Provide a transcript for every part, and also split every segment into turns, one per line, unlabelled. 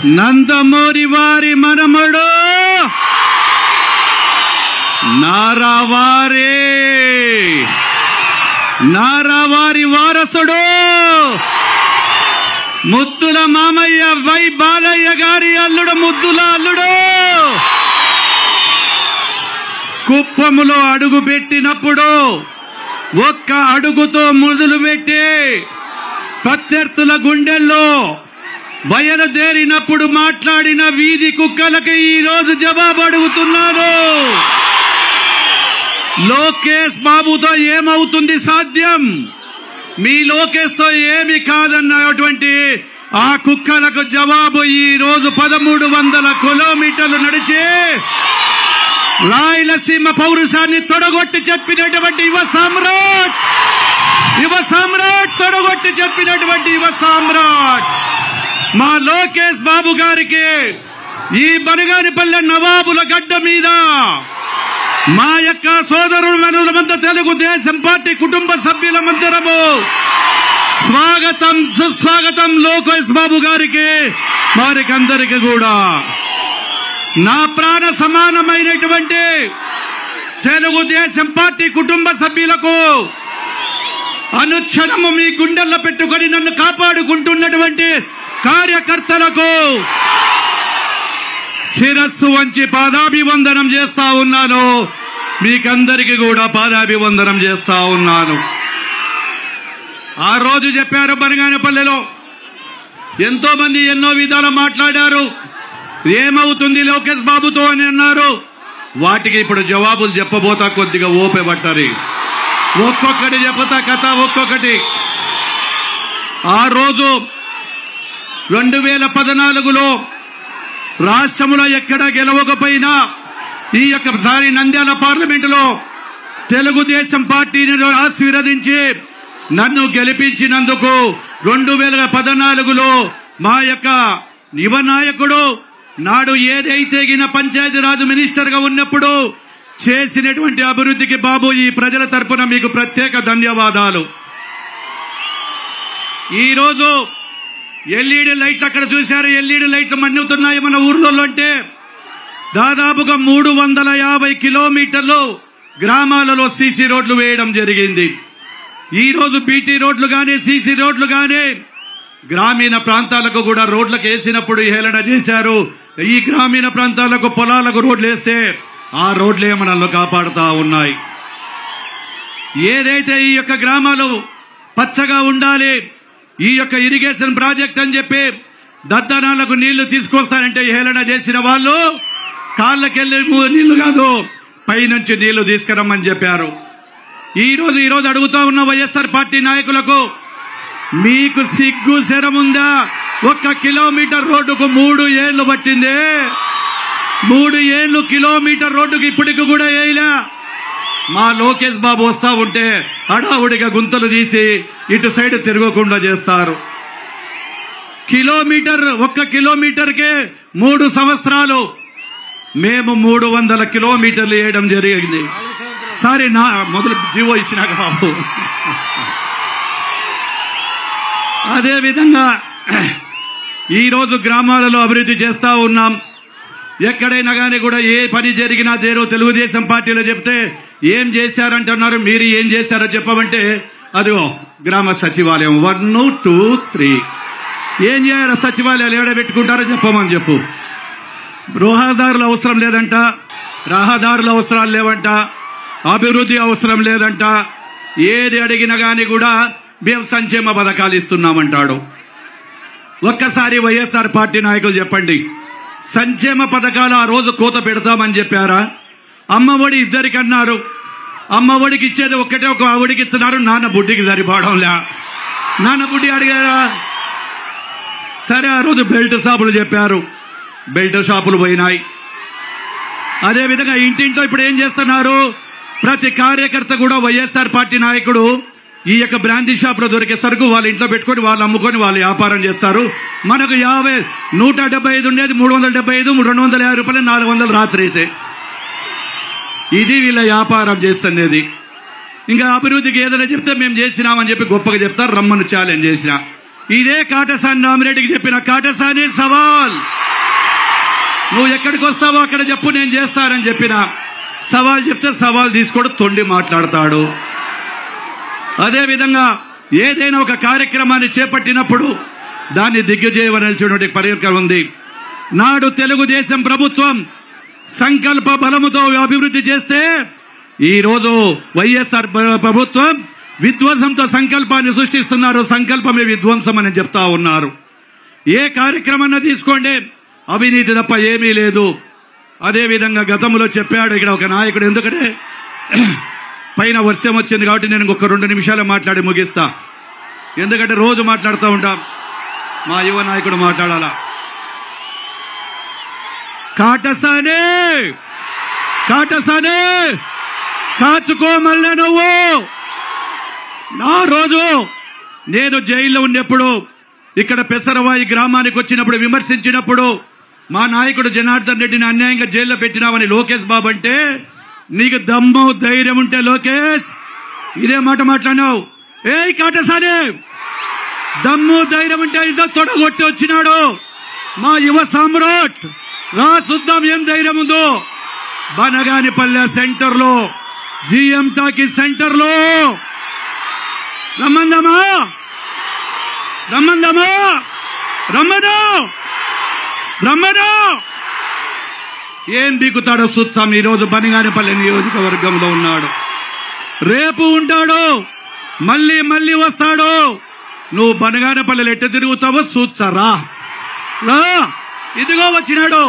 నందమూరి వారి మనమడు నారావారే నారావారి వారసుడు ముద్దుల మామయ్య వై బాలయ్య గారి అల్లుడు ముద్దుల అల్లుడు కుప్పములో అడుగు పెట్టినప్పుడు ఒక్క అడుగుతో మొదలు పెట్టి ప్రత్యర్థుల గుండెల్లో బయలుదేరినప్పుడు మాట్లాడిన వీధి కుక్కలకి ఈ రోజు జవాబు అడుగుతున్నాను లోకేష్ బాబుతో ఏమవుతుంది సాధ్యం మీ లోకేష్ తో ఏమి కాదన్నటువంటి ఆ కుక్కలకు జవాబు ఈ రోజు పదమూడు వందల కిలోమీటర్లు నడిచి రాయలసీమ పౌరుషాన్ని తొడగొట్టి చెప్పినటువంటి యువ సామ్రాట్ యువ సామ్రాట్ తొడగొట్టి చెప్పినటువంటి యువ సామ్రాట్ మా లోకేష్ బాబు గారికి ఈ బనగానిపల్లె నవాబుల గడ్డ మీద మా యొక్క సోదరులు వెనులమంత తెలుగుదేశం పార్టీ కుటుంబ సభ్యులమందరము స్వాగతం సుస్వాగతం లోకేష్ బాబు గారికి వారికి అందరికి కూడా నా ప్రాణ సమానమైనటువంటి తెలుగుదేశం పార్టీ కుటుంబ సభ్యులకు అనుక్షణము మీ గుండెల్లో పెట్టుకొని నన్ను కాపాడుకుంటున్నటువంటి కార్యకర్తలకు శిరస్సు వంచి పాదాభివందనం చేస్తా ఉన్నాను మీకందరికి కూడా పాదాభివందనం చేస్తా ఉన్నాను ఆ రోజు చెప్పారు బనగానపల్లెలో ఎంతో మంది ఎన్నో విధాలు మాట్లాడారు ఏమవుతుంది లోకేష్ బాబుతో అని అన్నారు వాటికి ఇప్పుడు జవాబులు చెప్పబోతా కొద్దిగా ఓపె పట్టారు ఒక్కొక్కటి చెప్తా కథ ఒక్కొక్కటి ఆ రోజు రెండు వేల పద్నాలుగులో రాష్ట్రంలో ఎక్కడ గెలవకపోయినా ఈ యొక్కసారి నంద్యాల పార్లమెంటులో తెలుగుదేశం పార్టీని ఆశీర్వదించి నన్ను గెలిపించినందుకు రెండు వేల పద్నాలుగులో మా యొక్క యువ నాయకుడు నాడు ఏదైతే గిన పంచాయతీరాజ్ మినిస్టర్ గా ఉన్నప్పుడు చేసినటువంటి అభివృద్ధికి బాబు ఈ ప్రజల తరపున మీకు ప్రత్యేక ధన్యవాదాలు ఈ రోజు ఎల్ఈడి లైట్లు అక్కడ చూశారు ఎల్ఈడి లైట్లు మన్నుతున్నాయి మన ఊర్లలో అంటే దాదాపుగా మూడు వందల యాభై కిలోమీటర్లు గ్రామాలలో సీసీ రోడ్లు వేయడం జరిగింది ఈ రోజు బీటీ రోడ్లు గాని సీసీ రోడ్లు గాని గ్రామీణ ప్రాంతాలకు కూడా రోడ్లకు వేసినప్పుడు హేళన చేశారు ఈ గ్రామీణ ప్రాంతాలకు పొలాలకు రోడ్లు వేస్తే ఆ రోడ్లే మనల్ని కాపాడుతా ఉన్నాయి ఏదైతే ఈ యొక్క గ్రామాలు పచ్చగా ఉండాలి ఈ యొక్క ఇరిగేషన్ ప్రాజెక్ట్ అని చెప్పి దద్దనాలకు నీళ్లు తీసుకొస్తానంటే హేళన చేసిన వాళ్ళు కాళ్ళకెళ్ళి ము- నీళ్లు కాదు పైనుంచి నీళ్లు తీసుకురమ్మని చెప్పారు ఈ రోజు ఈ రోజు అడుగుతా ఉన్న వైఎస్ఆర్ పార్టీ నాయకులకు మీకు సిగ్గు శరముందా ఒక్క కిలోమీటర్ రోడ్డుకు మూడు ఏళ్లు పట్టింది మూడు ఏళ్లు కిలోమీటర్ రోడ్డుకు ఇప్పటికి కూడా వేయలే మా లోకేష్ బాబు వస్తా ఉంటే హడావుడిగా గుంతలు తీసి ఇటు సైడ్ తిరగకుండా చేస్తారు కిలోమీటర్ ఒక్క కిలోమీటర్కే మూడు సంవత్సరాలు మేము మూడు వందల కిలోమీటర్లు వేయడం జరిగింది సరే నా మొదలు జీవో ఇచ్చినాక బాబు అదే విధంగా ఈరోజు గ్రామాలలో అభివృద్ధి చేస్తా ఉన్నాం ఎక్కడైనా కానీ కూడా ఏ పని జరిగినా దేరో తెలుగుదేశం పార్టీలో చెప్తే ఏం చేశారంటున్నారు మీరు ఏం చేశారో చెప్పమంటే అదిగో గ్రామ సచివాలయం వన్ టూ త్రీ ఏం చేయాలి సచివాలయాలు ఏడ పెట్టుకుంటారో చెప్పమని చెప్పు గృహదారుల అవసరం లేదంట రహదారుల అవసరాలు లేవంట అభివృద్ధి అవసరం లేదంట ఏది అడిగినా గాని కూడా మేము సంక్షేమ పథకాలు ఇస్తున్నామంటాడు ఒక్కసారి వైఎస్ఆర్ పార్టీ నాయకులు చెప్పండి సంక్షేమ పథకాలు ఆ రోజు కోత పెడతామని చెప్పారా అమ్మఒడి ఇద్దరికి అన్నారు అమ్మఒడికి ఇచ్చేది ఒక్కటే ఒక ఆవిడికి ఇస్తున్నారు నాన్న బుడ్డికి సరిపోవడంలే నాన్న బుడ్డి అడిగారా సరే ఆ రోజు బెల్ట్ షాపులు చెప్పారు బెల్ట్ షాపులు పోయినాయి అదే విధంగా ఇంటింట్లో ఇప్పుడు ఏం చేస్తున్నారు ప్రతి కార్యకర్త కూడా వైఎస్ఆర్ పార్టీ నాయకుడు ఈ యొక్క బ్రాందీ షాప్ లో దొరికే సరుకు వాళ్ళ ఇంట్లో పెట్టుకొని వాళ్ళు అమ్ముకొని వాళ్ళు వ్యాపారం చేస్తారు మనకు యాభై నూట డెబ్బై ఐదు ఉండేది మూడు వందల డెబ్బై ఐదు రెండు వందల యాభై రూపాయలు నాలుగు వందలు రాత్రి అయితే ఇది వీళ్ళ వ్యాపారం చేస్తున్నది ఇంకా అభివృద్ధికి ఏదైనా చెప్తే మేము చేసినామని చెప్పి గొప్పగా చెప్తారు రమ్మను ఛాలెంజ్ చేసిన ఇదే కాటసాని రామిరెడ్డికి చెప్పిన కాటసాని సవాల్ నువ్వు ఎక్కడికి వస్తావో అక్కడ చెప్పు నేను చేస్తానని చెప్పిన సవాల్ చెప్తే సవాల్ తీసుకోడు తొండి మాట్లాడతాడు అదే విధంగా ఏదైనా ఒక కార్యక్రమాన్ని చేపట్టినప్పుడు దాన్ని దిగ్విజయవలసినటువంటి పరికరం ఉంది నాడు తెలుగుదేశం ప్రభుత్వం సంకల్ప బలముతో అభివృద్ధి చేస్తే ఈ రోజు వైఎస్ఆర్ ప్ర- ప్రభుత్వం విధ్వంసంతో సంకల్పాన్ని సృష్టిస్తున్నారు సంకల్పమే విధ్వంసం అని చెప్తా ఉన్నారు ఏ కార్యక్రమాన్ని తీసుకోండి అవినీతి తప్ప ఏమీ లేదు అదే విధంగా గతంలో చెప్పాడు ఇక్కడ ఒక నాయకుడు ఎందుకంటే పైన వర్షం వచ్చింది కాబట్టి నేను ఒక రెండు నిమిషాలు మాట్లాడి ముగిస్తా ఎందుకంటే రోజు మాట్లాడుతూ ఉంటాం మా యువ నాయకుడు మాట్లాడాలా కాటసానే కాటసానే కాచుకో మళ్ళా నువ్వు నా రోజు నేను జైల్లో ఉన్నప్పుడు ఇక్కడ పెసరవాయి గ్రామానికి వచ్చినప్పుడు విమర్శించినప్పుడు మా నాయకుడు జనార్దన్ రెడ్డిని అన్యాయంగా జైల్లో పెట్టినావని లోకేష్ బాబు అంటే నీకు దమ్ము ధైర్యం ఉంటే లోకేష్ ఇదే మాట మాట్లాడినావు ఏయ్ కాటసానే దమ్ము ధైర్యం ఉంటే ఇదో తొడగొట్టి వచ్చినాడు మా యువ సామ్రాట్ రా చూద్దాం ఏం ధైర్యం ఉందో బనగానిపల్లె సెంటర్ లో జిఎం టాకీ సెంటర్ లో రమ్మందమా రమ్మందమా రమ్మను రమ్మను ఏం బీకుతాడో చూస్తాం ఈరోజు బనగానిపల్లె నియోజకవర్గంలో ఉన్నాడు రేపు ఉంటాడు మళ్ళీ మళ్ళీ వస్తాడు నువ్వు బనగానపల్లెలు ఎట్ట తిరుగుతావో చూచారా రా ఇదిగో వచ్చినాడు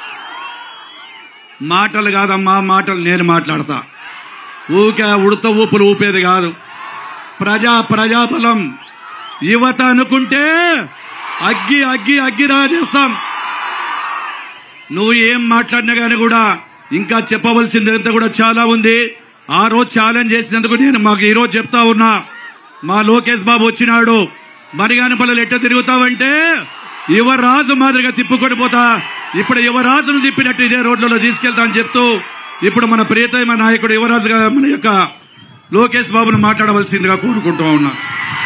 మాటలు కాదమ్మా మాటలు నేను మాట్లాడతా ఊకే ఉడత ఊపులు ఊపేది కాదు ప్రజా ప్రజాబలం యువత అనుకుంటే అగ్గి అగ్గి అగ్గి రాజేస్తాం నువ్వు ఏం మాట్లాడినా కానీ కూడా ఇంకా చెప్పవలసిందంతా కూడా చాలా ఉంది ఆ రోజు ఛాలెంజ్ చేసినందుకు నేను మాకు ఈ రోజు చెప్తా ఉన్నా మా లోకేష్ బాబు వచ్చినాడు మరిగాని పల్లెలు ఎట్ట తిరుగుతావంటే యువరాజు మాదిరిగా తిప్పుకొని పోతా ఇప్పుడు యువరాజును తిప్పినట్టు ఇదే రోడ్లలో తీసుకెళ్తా అని చెప్తూ ఇప్పుడు మన ప్రియతమ నాయకుడు యువరాజుగా మన యొక్క లోకేష్ బాబును మాట్లాడవలసిందిగా కోరుకుంటూ ఉన్నా